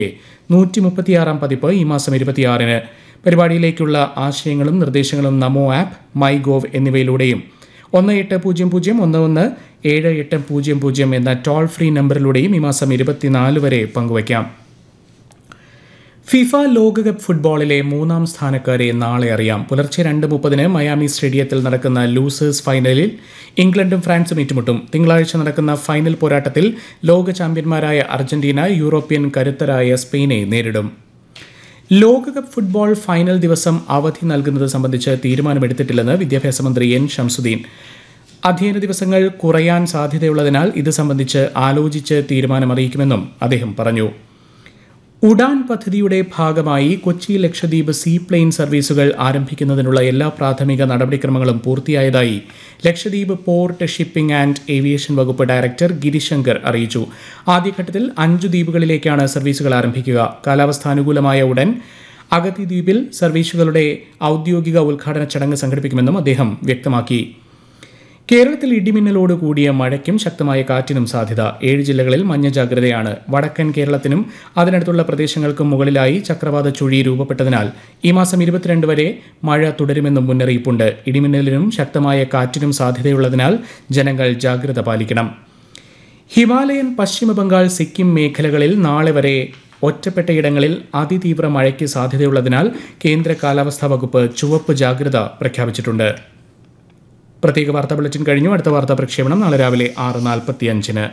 നൂറ്റി മുപ്പത്തിയാറാം പതിപ്പ് ഈ മാസം ഇരുപത്തിയാറിന് പരിപാടിയിലേക്കുള്ള ആശയങ്ങളും നിർദ്ദേശങ്ങളും നമോ ആപ്പ് മൈ ഗോവ് എന്നിവയിലൂടെയും ഒന്ന് എട്ട് പൂജ്യം പൂജ്യം ഒന്ന് ഒന്ന് ഏഴ് എട്ട് പൂജ്യം പൂജ്യം എന്ന ടോൾ ഫ്രീ നമ്പറിലൂടെയും ഈ മാസം ഇരുപത്തിനാല് വരെ പങ്കുവയ്ക്കാം ഫിഫ ലോകകപ്പ് ഫുട്ബോളിലെ മൂന്നാം സ്ഥാനക്കാരെ നാളെ അറിയാം പുലർച്ചെ രണ്ട് മുപ്പതിന് മയാമി സ്റ്റേഡിയത്തിൽ നടക്കുന്ന ലൂസേഴ്സ് ഫൈനലിൽ ഇംഗ്ലണ്ടും ഫ്രാൻസും ഏറ്റുമുട്ടും തിങ്കളാഴ്ച നടക്കുന്ന ഫൈനൽ പോരാട്ടത്തിൽ ലോക ചാമ്പ്യന്മാരായ അർജന്റീന യൂറോപ്യൻ കരുത്തരായ സ്പെയിനെ നേരിടും ലോകകപ്പ് ഫുട്ബോൾ ഫൈനൽ ദിവസം അവധി നൽകുന്നത് സംബന്ധിച്ച് തീരുമാനമെടുത്തിട്ടില്ലെന്ന് വിദ്യാഭ്യാസ മന്ത്രി എൻ ഷംസുദ്ദീൻ അധ്യയന ദിവസങ്ങൾ കുറയാൻ സാധ്യതയുള്ളതിനാൽ ഇത് സംബന്ധിച്ച് ആലോചിച്ച് തീരുമാനമറിയിക്കുമെന്നും അദ്ദേഹം പറഞ്ഞു ഉഡാൻ പദ്ധതിയുടെ ഭാഗമായി കൊച്ചി ലക്ഷദ്വീപ് സീ പ്ലെയിൻ സർവീസുകൾ ആരംഭിക്കുന്നതിനുള്ള എല്ലാ പ്രാഥമിക നടപടിക്രമങ്ങളും പൂർത്തിയായതായി Lakshadweep port shipping and aviation വകുപ്പ് ഡയറക്ടർ ഗിരിശങ്കർ അറിയിച്ചു ആദ്യഘട്ടത്തിൽ അഞ്ചു ദ്വീപുകളിലേക്കാണ് സർവീസുകൾ ആരംഭിക്കുക കാലാവസ്ഥാനുകൂലമായ ഉടൻ അഗതി ദ്വീപിൽ സർവീസുകളുടെ ഔദ്യോഗിക ഉദ്ഘാടന ചടങ്ങ് സംഘടിപ്പിക്കുമെന്നും അദ്ദേഹം വ്യക്തമാക്കി കേരളത്തിൽ ഇടിമിന്നലോട് കൂടിയ മഴയ്ക്കും ശക്തമായ കാറ്റിനും സാധ്യത ഏഴ് ജില്ലകളിൽ മഞ്ഞ ജാഗ്രതയാണ് വടക്കൻ കേരളത്തിനും അതിനടുത്തുള്ള പ്രദേശങ്ങൾക്കും മുകളിലായി ചക്രവാത ചുഴി രൂപപ്പെട്ടതിനാൽ ഈ മാസം ഇരുപത്തിരണ്ട് വരെ മഴ തുടരുമെന്നും മുന്നറിയിപ്പുണ്ട് ഇടിമിന്നലിനും ശക്തമായ കാറ്റിനും സാധ്യതയുള്ളതിനാൽ ജനങ്ങൾ ജാഗ്രത പാലിക്കണം ഹിമാലയൻ പശ്ചിമ ബംഗാൾ സിക്കിം മേഖലകളിൽ നാളെ വരെ ഒറ്റപ്പെട്ടയിടങ്ങളിൽ അതിതീവ്ര മഴയ്ക്ക് സാധ്യതയുള്ളതിനാൽ കേന്ദ്ര കാലാവസ്ഥാ വകുപ്പ് ചുവപ്പ് ജാഗ്രത പ്രഖ്യാപിച്ചിട്ടുണ്ട് പ്രത്യേക വാർത്താ ബുള്ളറ്റിൻ കഴിഞ്ഞു അടുത്ത വാർത്താ പ്രക്ഷേപണം നാളെ രാവിലെ ആറ് നാൽപ്പത്തി അഞ്ചിന്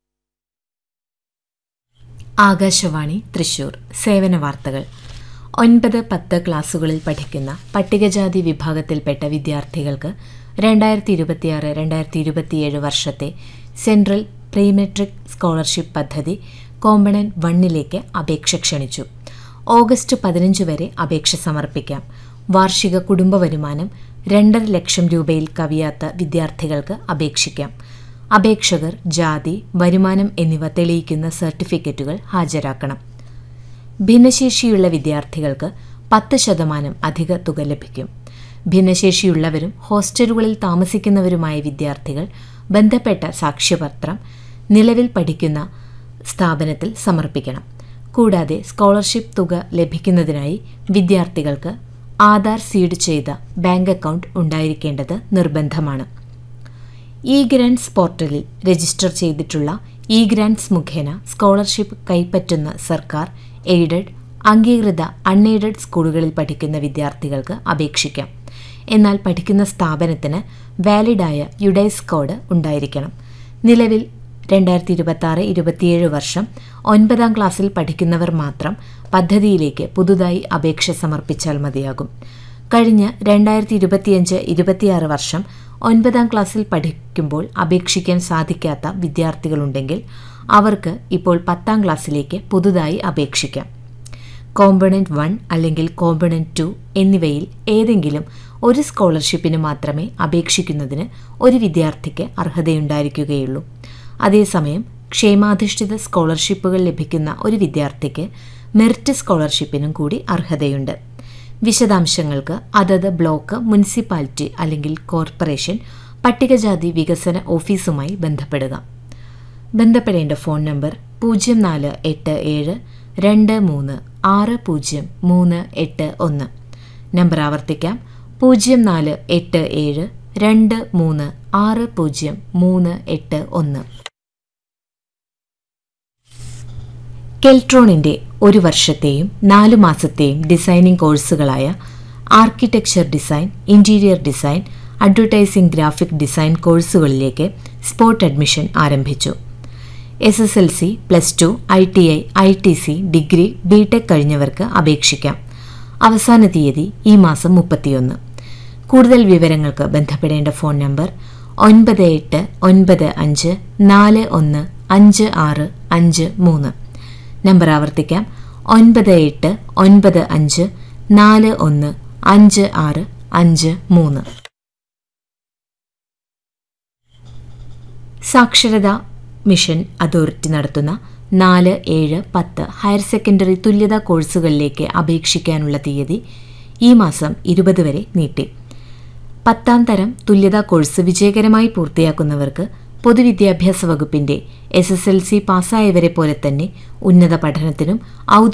ആകാശവാണി തൃശൂർ സേവന വാർത്തകൾ ഒൻപത് പത്ത് ക്ലാസുകളിൽ പഠിക്കുന്ന പട്ടികജാതി വിഭാഗത്തിൽപ്പെട്ട വിദ്യാർത്ഥികൾക്ക് രണ്ടായിരത്തി ഇരുപത്തിയാറ് രണ്ടായിരത്തി ഇരുപത്തിയേഴ് വർഷത്തെ സെൻട്രൽ പ്രീമെട്രിക് സ്കോളർഷിപ്പ് പദ്ധതി കോമ്പണന്റ് വണ്ണിലേക്ക് അപേക്ഷ ക്ഷണിച്ചു ഓഗസ്റ്റ് പതിനഞ്ച് വരെ അപേക്ഷ സമർപ്പിക്കാം വാർഷിക കുടുംബ വരുമാനം രണ്ടര ലക്ഷം രൂപയിൽ കവിയാത്ത വിദ്യാർത്ഥികൾക്ക് അപേക്ഷിക്കാം അപേക്ഷകർ ജാതി വരുമാനം എന്നിവ തെളിയിക്കുന്ന സർട്ടിഫിക്കറ്റുകൾ ഹാജരാക്കണം ഭിന്നശേഷിയുള്ള വിദ്യാർത്ഥികൾക്ക് പത്ത് ശതമാനം അധിക തുക ലഭിക്കും ഭിന്നശേഷിയുള്ളവരും ഹോസ്റ്റലുകളിൽ താമസിക്കുന്നവരുമായ വിദ്യാർത്ഥികൾ ബന്ധപ്പെട്ട സാക്ഷ്യപത്രം നിലവിൽ പഠിക്കുന്ന സ്ഥാപനത്തിൽ സമർപ്പിക്കണം കൂടാതെ സ്കോളർഷിപ്പ് തുക ലഭിക്കുന്നതിനായി വിദ്യാർത്ഥികൾക്ക് ആധാർ സീഡ് ചെയ്ത ബാങ്ക് അക്കൗണ്ട് ഉണ്ടായിരിക്കേണ്ടത് നിർബന്ധമാണ് ഇ ഗ്രാൻഡ്സ് പോർട്ടലിൽ രജിസ്റ്റർ ചെയ്തിട്ടുള്ള ഇ ഗ്രാൻഡ്സ് മുഖേന സ്കോളർഷിപ്പ് കൈപ്പറ്റുന്ന സർക്കാർ എയ്ഡഡ് അംഗീകൃത അൺഎയ്ഡഡ് സ്കൂളുകളിൽ പഠിക്കുന്ന വിദ്യാർത്ഥികൾക്ക് അപേക്ഷിക്കാം എന്നാൽ പഠിക്കുന്ന സ്ഥാപനത്തിന് വാലിഡായ യുഡൈസ് കോഡ് ഉണ്ടായിരിക്കണം നിലവിൽ രണ്ടായിരത്തി ഇരുപത്തി ആറ് ഇരുപത്തിയേഴ് വർഷം ഒൻപതാം ക്ലാസ്സിൽ പഠിക്കുന്നവർ മാത്രം പദ്ധതിയിലേക്ക് പുതുതായി അപേക്ഷ സമർപ്പിച്ചാൽ മതിയാകും കഴിഞ്ഞ രണ്ടായിരത്തി ഇരുപത്തിയഞ്ച് ഇരുപത്തിയാറ് വർഷം ഒൻപതാം ക്ലാസ്സിൽ പഠിക്കുമ്പോൾ അപേക്ഷിക്കാൻ സാധിക്കാത്ത വിദ്യാർത്ഥികളുണ്ടെങ്കിൽ അവർക്ക് ഇപ്പോൾ പത്താം ക്ലാസ്സിലേക്ക് പുതുതായി അപേക്ഷിക്കാം കോമ്പണന്റ് വൺ അല്ലെങ്കിൽ കോമ്പണന്റ് ടു എന്നിവയിൽ ഏതെങ്കിലും ഒരു സ്കോളർഷിപ്പിന് മാത്രമേ അപേക്ഷിക്കുന്നതിന് ഒരു വിദ്യാർത്ഥിക്ക് അർഹതയുണ്ടായിരിക്കുകയുള്ളൂ അതേസമയം ക്ഷേമാധിഷ്ഠിത സ്കോളർഷിപ്പുകൾ ലഭിക്കുന്ന ഒരു വിദ്യാർത്ഥിക്ക് മെറിറ്റ് സ്കോളർഷിപ്പിനും കൂടി അർഹതയുണ്ട് വിശദാംശങ്ങൾക്ക് അതത് ബ്ലോക്ക് മുനിസിപ്പാലിറ്റി അല്ലെങ്കിൽ കോർപ്പറേഷൻ പട്ടികജാതി വികസന ഓഫീസുമായി ബന്ധപ്പെടുക ബന്ധപ്പെടേണ്ട ഫോൺ നമ്പർ പൂജ്യം നാല് എട്ട് ഏഴ് രണ്ട് മൂന്ന് ആറ് പൂജ്യം മൂന്ന് എട്ട് ഒന്ന് നമ്പർ ആവർത്തിക്കാം പൂജ്യം നാല് എട്ട് ഏഴ് രണ്ട് മൂന്ന് ആറ് പൂജ്യം മൂന്ന് എട്ട് ഒന്ന് കെൽട്രോണിന്റെ ഒരു വർഷത്തെയും നാലു മാസത്തെയും ഡിസൈനിംഗ് കോഴ്സുകളായ architecture design interior design advertising graphic design കോഴ്സുകളിലേക്ക് സ്പോട്ട് അഡ്മിഷൻ ആരംഭിച്ചു S S L C plus two I T I I T C degree B tech കഴിഞ്ഞവർക്ക് അപേക്ഷിക്കാം അവസാന തീയതി ഈ മാസം മുപ്പത്തിയൊന്ന് കൂടുതൽ വിവരങ്ങൾക്ക് ബന്ധപ്പെടേണ്ട ഫോൺ നമ്പർ ഒൻപത് എട്ട് ഒൻപത് അഞ്ച് നാല് ഒന്ന് അഞ്ച് ആറ് അഞ്ച് മൂന്ന് നമ്പർ ആവർത്തിക്കാം ഒൻപത് എട്ട് ഒൻപത് അഞ്ച് നാല് ഒന്ന് അഞ്ച് ആറ് അഞ്ച് മൂന്ന് സാക്ഷരതാ മിഷൻ അതോറിറ്റി നടത്തുന്ന നാല് ഏഴ് പത്ത് ഹയർ സെക്കൻഡറി തുല്യതാ കോഴ്സുകളിലേക്ക് അപേക്ഷിക്കാനുള്ള തീയതി ഈ മാസം ഇരുപത് വരെ നീട്ടി പത്താം തരം തുല്യതാ കോഴ്സ് വിജയകരമായി പൂർത്തിയാക്കുന്നവർക്ക് പൊതുവിദ്യാഭ്യാസ വകുപ്പിന്റെ എസ് എസ് എൽ സി പാസ്സായവരെ പോലെ തന്നെ ഉന്നത പഠനത്തിനും